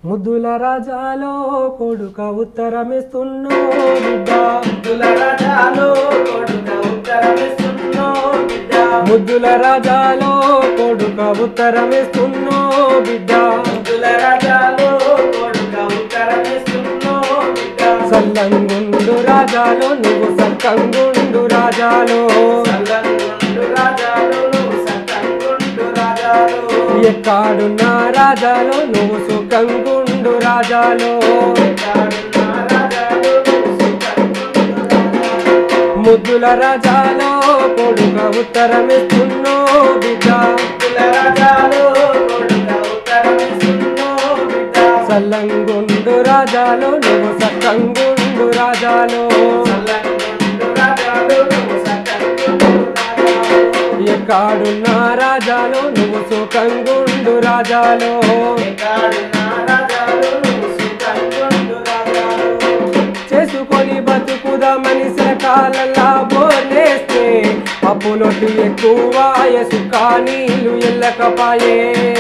ముద్దుల రాజాలో కొడుక ఉత్తరమిస్తున్నో బిడ్డ ముద్దుల రాజాలో కొడుక ఉత్తరమిస్తున్నో బిడ్డ ముద్దుల రాజాలో కొడుక ఉత్తరమిస్తున్నో బిడ్డ ముద్దుల రాజాలో కొడుక ఉత్తరమిస్తున్నో బిడ్డ సల్లంగుండు రాజాలో నువ్వు సక్కంగుండు రాజాలో సల్లంగుండు రాజాలు నువ్వు సత్తంగుండు రాజాలు ఎక్కాడున్న రాజాలో నువ్వు సుఖంగుండు రాజాలో ఎక్కడున్న రాజాలు నువ్వు సుఖంగుండు రాజాలు ముద్దుల రాజాలో కొడుక ఉత్తరమిస్తున్నో బిడ్డ ముద్దుల రాజాలో కొడుక ఉత్తరమిస్తున్నో బిడ్డ సల్లంగుండు రాజాలో నువ్వు సక్కంగుండు రాజాలో సల్లంగుండు రాజాలు నువ్వు సత్తంగుండు రాజాలు ఎక్కాడున్న రాజాలో నువ్వు సుఖంగుండు రాజాలో ఎక్కడున్న రాజాలు నువ్వు సుఖంగుండు రాజాలు చేసుకొని బతుకుదామని సకాలల్లా బోర్లేస్తే అప్పులొట్టు ఎక్కువ సుఖ నీళ్ళు ఎల్లకపాయే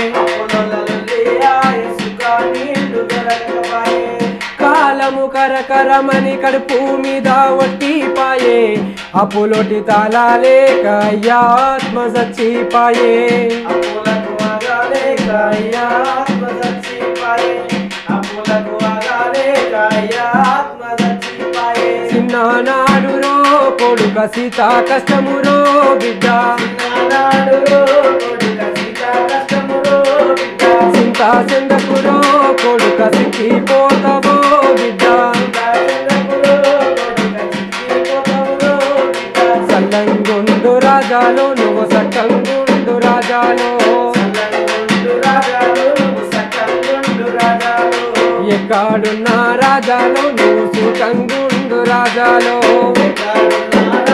కాలము కరకరమని కడుపు మీద ఒట్టిపాయే అప్పులొట్టి తాళాలేక ఆత్మ చచ్చిపాయే చిన్ననాడు రో కొడుక సీత కష్టమురో బిడ్డ చింత చెందకురో కొడుక సిక్కిపోతావో బిడ్డ సల్లంగుండు రాజాలో నువ్వు సక్కంగుండు రాజాలో ఎక్కాడున్న రాజాలో నువ్వు సుఖంగుండు రాజాలో రాజాలు